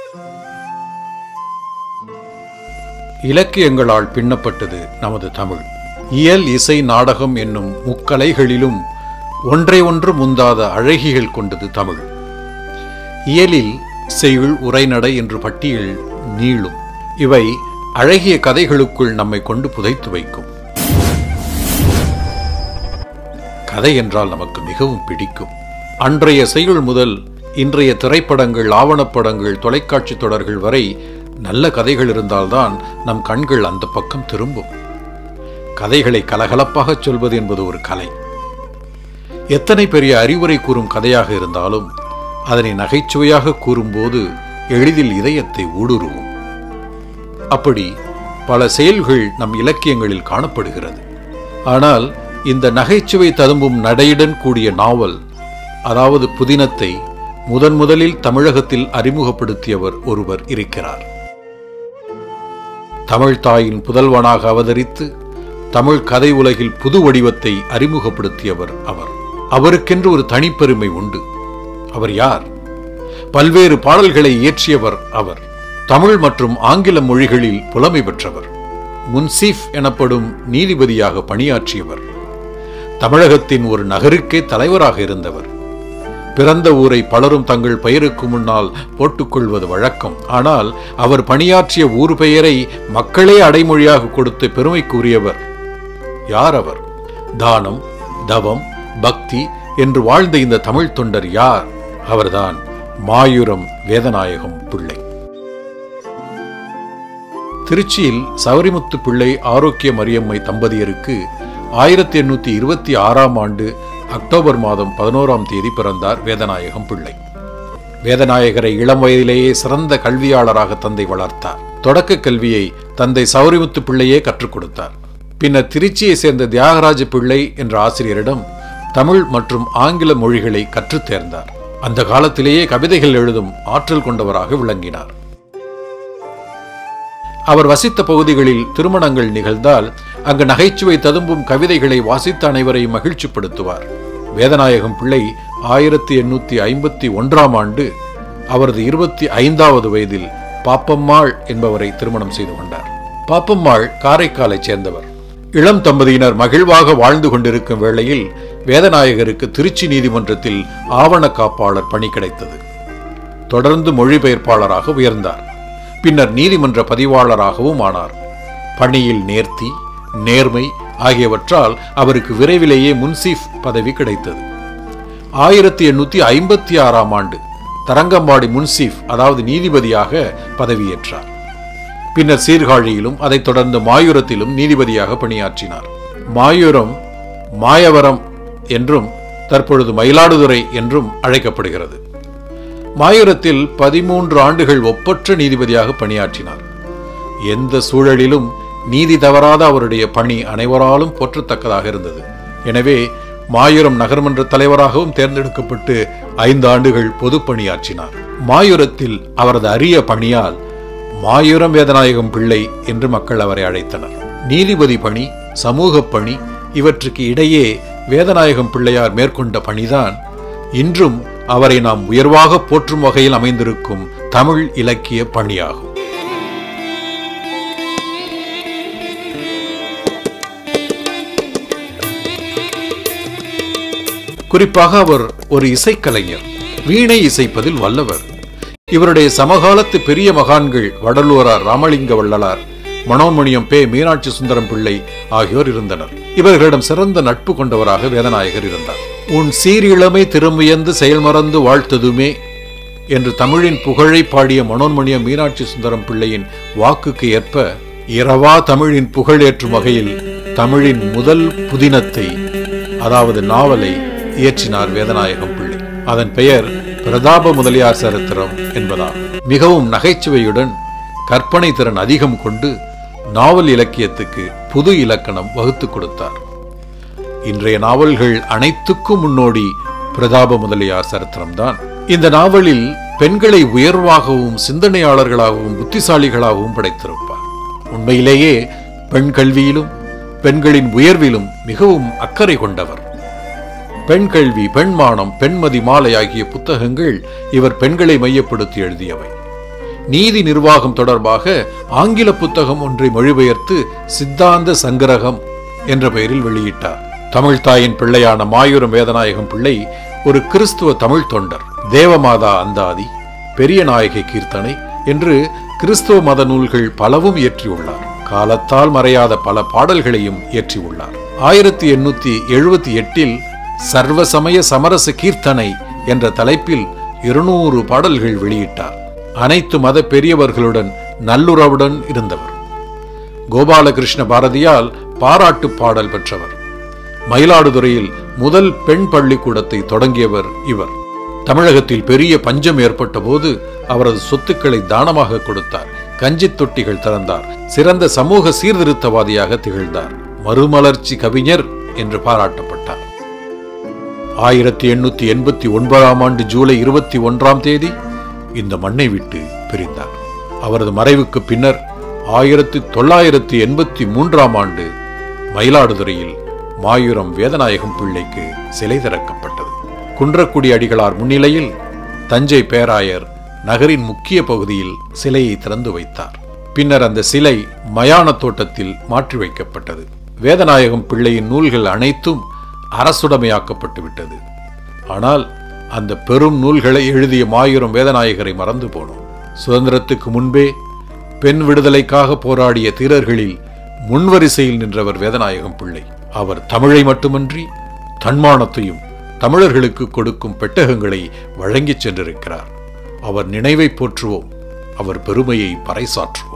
இலக்கியங்களால் பின்னப்பட்டது நமது தமிழ் இயல் இசை நாடகம் என்னும் முக்கலைகளிலும் ஒன்றை ஒன்று முந்தாத அழகிகள் கொண்டது தமிழ் இயலில் செய்யுள் உரைநடை என்று பட்டியல் நீளும் இவை அழகிய கதைகளுக்குள் நம்மை கொண்டு புதைத்து வைக்கும் கதை என்றால் நமக்கு மிகவும் பிடிக்கும் அன்றைய செய்யுள் முதல் இன்றைய திரைப்படங்கள் ஆவணப்படங்கள் தொலைக்காட்சி தொடர்கள் வரை நல்ல கதைகள் இருந்தால்தான் நம் கண்கள் அந்த பக்கம் திரும்பும் கதைகளை கலகலப்பாகச் சொல்வது என்பது ஒரு கலை எத்தனை பெரிய அறிவுரை கூறும் கதையாக இருந்தாலும் அதனை நகைச்சுவையாக கூறும்போது எளிதில் இதயத்தை ஊடுருவும் அப்படி பல செயல்கள் நம் இலக்கியங்களில் காணப்படுகிறது ஆனால் இந்த நகைச்சுவை ததும்பும் நடையுடன் கூடிய நாவல் அதாவது புதினத்தை முதன் முதலில் தமிழகத்தில் அறிமுகப்படுத்தியவர் ஒருவர் இருக்கிறார் தமிழ் தாயின் புதல்வனாக அவதரித்து தமிழ் கதை உலகில் புது வடிவத்தை அறிமுகப்படுத்தியவர் அவர் அவருக்கென்று ஒரு தனிப்பெருமை உண்டு அவர் யார் பல்வேறு பாடல்களை இயற்றியவர் அவர் தமிழ் மற்றும் ஆங்கில மொழிகளில் புலமை பெற்றவர் முன்சீஃப் எனப்படும் நீதிபதியாக பணியாற்றியவர் தமிழகத்தின் ஒரு நகருக்கே தலைவராக இருந்தவர் பிறந்த ஊரை பலரும் தங்கள் பெயருக்கு முன்னால் போட்டுக்கொள்வது வழக்கம் ஆனால் அவர் பணியாற்றிய ஊர் பெயரை மக்களே அடைமொழியாக கொடுத்து பெருமைக்குரியவர் யார் அவர் தானம் தவம் பக்தி என்று வாழ்ந்த இந்த தமிழ் தொண்டர் யார் அவர்தான் மாயூரம் வேதநாயகம் பிள்ளை திருச்சியில் சவரிமுத்து பிள்ளை ஆரோக்கிய மரியம்மை தம்பதியருக்கு ஆயிரத்தி எண்ணூத்தி இருபத்தி ஆறாம் ஆண்டு அக்டோபர் மாதம் பதினோராம் தேதி பிறந்தார் வேதநாயகம் பிள்ளை வேதநாயகரை இளம் வயதிலேயே சிறந்த கல்வியாளராக தந்தை வளர்த்தார் தொடக்க கல்வியை தந்தை சௌரிமுத்து பிள்ளையே கற்றுக் கொடுத்தார் பின்னர் திருச்சியை சேர்ந்த தியாகராஜ பிள்ளை என்ற ஆசிரியரிடம் தமிழ் மற்றும் ஆங்கில மொழிகளை கற்றுத் தேர்ந்தார் அந்த காலத்திலேயே கவிதைகள் எழுதும் ஆற்றல் கொண்டவராக விளங்கினார் அவர் வசித்த பகுதிகளில் திருமணங்கள் நிகழ்ந்தால் அங்கு நகைச்சுவை ததும்பும் கவிதைகளை வாசித்த அனைவரையும் மகிழ்ச்சிப்படுத்துவார் வேதநாயகம் பிள்ளை ஆயிரத்தி எண்ணூத்தி ஐம்பத்தி ஒன்றாம் ஆண்டு அவரது இருபத்தி ஐந்தாவது வயதில் பாப்பம்மாள் என்பவரை திருமணம் செய்து கொண்டார் பாப்பம்மாள் காரைக்காலைச் சேர்ந்தவர் இளம் தம்பதியினர் மகிழ்வாக வாழ்ந்து கொண்டிருக்கும் வேளையில் வேதநாயகருக்கு திருச்சி நீதிமன்றத்தில் ஆவண காப்பாளர் பணி கிடைத்தது தொடர்ந்து மொழிபெயர்ப்பாளராக உயர்ந்தார் பின்னர் நீதிமன்ற பதிவாளராகவும் ஆனார் பணியில் நேர்த்தி நேர்மை ஆகியவற்றால் அவருக்கு விரைவிலேயே முன்சீஃப் பதவி கிடைத்தது ஆயிரத்தி எண்ணூத்தி ஐம்பத்தி ஆறாம் ஆண்டு தரங்கம்பாடி முன்சீஃப் அதாவது நீதிபதியாக பதவியேற்றார் பின்னர் சீர்காழியிலும் அதைத் தொடர்ந்து மாயூரத்திலும் நீதிபதியாக பணியாற்றினார் மாயூரம் மாயவரம் என்றும் தற்பொழுது மயிலாடுதுறை என்றும் அழைக்கப்படுகிறது மாயூரத்தில் பதிமூன்று ஆண்டுகள் ஒப்பற்ற நீதிபதியாக பணியாற்றினார் எந்த சூழலிலும் நீதி தவறாத அவருடைய பணி அனைவராலும் போற்றத்தக்கதாக இருந்தது எனவே மாயூரம் நகர்மன்ற தலைவராகவும் தேர்ந்தெடுக்கப்பட்டு ஐந்து ஆண்டுகள் பொது பணியாற்றினார் மாயூரத்தில் அவரது அரிய பணியால் மாயூரம் வேதநாயகம் பிள்ளை என்று மக்கள் அவரை அழைத்தனர் நீதிபதி பணி சமூக பணி இவற்றுக்கு இடையே வேதநாயகம் பிள்ளையார் மேற்கொண்ட பணிதான் இன்றும் அவரை நாம் உயர்வாக போற்றும் வகையில் அமைந்திருக்கும் தமிழ் இலக்கிய பணியாகும் குறிப்பாக அவர் ஒரு இசைக்கலைஞர் வீணை இசைப்பதில் வல்லவர் இவருடைய சமகாலத்து பெரிய மகான்கள் வடலூரார் ராமலிங்க வள்ளலார் மனோன்மணியம் பே மீனாட்சி சுந்தரம் பிள்ளை ஆகியோர் இருந்தனர் இவர்களிடம் சிறந்த நட்பு கொண்டவராக வேதநாயகர் இருந்தார் உன் சீரிழமை திரும்பியந்து செயல்மறந்து வாழ்த்ததுமே என்று தமிழின் புகழை பாடிய மனோன்மணியம் மீனாட்சி சுந்தரம் பிள்ளையின் வாக்குக்கு ஏற்ப இரவா தமிழின் புகழேற்றும் வகையில் தமிழின் முதல் புதினத்தை அதாவது நாவலை இயற்றினார் வேதநாயகம் பிள்ளை அதன் பெயர் பிரதாப முதலியார் சரித்திரம் என்பதாகும் மிகவும் நகைச்சுவையுடன் கற்பனை திறன் அதிகம் கொண்டு நாவல் இலக்கியத்துக்கு புது இலக்கணம் வகுத்துக் கொடுத்தார் இன்றைய நாவல்கள் அனைத்துக்கும் முன்னோடி பிரதாப முதலியார் சரித்திரம்தான் இந்த நாவலில் பெண்களை உயர்வாகவும் சிந்தனையாளர்களாகவும் புத்திசாலிகளாகவும் படைத்திருப்பார் உண்மையிலேயே பெண் கல்வியிலும் பெண்களின் உயர்விலும் மிகவும் அக்கறை கொண்டவர் பெண் கல்வி பெண்மானம் பெண்மதி மாலை ஆகிய புத்தகங்கள் இவர் பெண்களை மையப்படுத்தி எழுதியவை நீதி நிர்வாகம் தொடர்பாக ஆங்கில புத்தகம் ஒன்றை மொழிபெயர்த்து சித்தாந்த சங்கிரகம் என்ற பெயரில் வெளியிட்டார் தமிழ்தாயின் பிள்ளையான மாயூரம் வேதநாயகம் பிள்ளை ஒரு கிறிஸ்துவ தமிழ் தொண்டர் தேவமாதா அந்தாதி பெரிய நாயகி கீர்த்தனை என்று கிறிஸ்துவ மத நூல்கள் பலவும் இயற்றியுள்ளார் காலத்தால் மறையாத பல பாடல்களையும் இயற்றியுள்ளார் ஆயிரத்தி எண்ணூத்தி எழுபத்தி எட்டில் சர்வசமய சமரச கீர்த்தனை என்ற தலைப்பில் இருநூறு பாடல்கள் வெளியிட்டார் அனைத்து மத பெரியவர்களுடன் நல்லுறவுடன் இருந்தவர் கோபாலகிருஷ்ண பாரதியால் பாராட்டு பாடல் பெற்றவர் மயிலாடுதுறையில் முதல் பெண் பள்ளிக்கூடத்தை தொடங்கியவர் இவர் தமிழகத்தில் பெரிய பஞ்சம் ஏற்பட்ட போது அவரது சொத்துக்களை தானமாக கொடுத்தார் கஞ்சித் தொட்டிகள் திறந்தார் சிறந்த சமூக சீர்திருத்தவாதியாக திகழ்ந்தார் மறுமலர்ச்சி கவிஞர் என்று பாராட்டப்பட்டார் ஆயிரத்தி எண்ணூத்தி எண்பத்தி ஒன்பதாம் ஆண்டு ஜூலை இருபத்தி ஒன்றாம் தேதி இந்த மண்ணை விட்டு பிரிந்தார் அவரது மறைவுக்கு பின்னர் ஆயிரத்தி தொள்ளாயிரத்தி எண்பத்தி மூன்றாம் ஆண்டு மயிலாடுதுறையில் மாயூரம் வேதநாயகம் பிள்ளைக்கு சிலை திறக்கப்பட்டது குன்றக்குடி அடிகளார் முன்னிலையில் தஞ்சை பேராயர் நகரின் முக்கிய பகுதியில் சிலையை திறந்து வைத்தார் பின்னர் அந்த சிலை மயான தோட்டத்தில் மாற்றி வைக்கப்பட்டது வேதநாயகம் பிள்ளையின் நூல்கள் அனைத்தும் அரசுடைமையாக்கப்பட்டு விட்டது ஆனால் அந்த பெரும் நூல்களை எழுதிய மாயூரம் வேதநாயகரை மறந்து போனோம் சுதந்திரத்துக்கு முன்பே பெண் விடுதலைக்காக போராடிய தீரர்களில் முன்வரிசையில் நின்றவர் வேதநாயகம் பிள்ளை அவர் தமிழை மட்டுமன்றி தன்மானத்தையும் தமிழர்களுக்கு கொடுக்கும் பெட்டகங்களை வழங்கிச் சென்றிருக்கிறார் அவர் நினைவை போற்றுவோம் அவர் பெருமையை பறைசாற்றுவோம்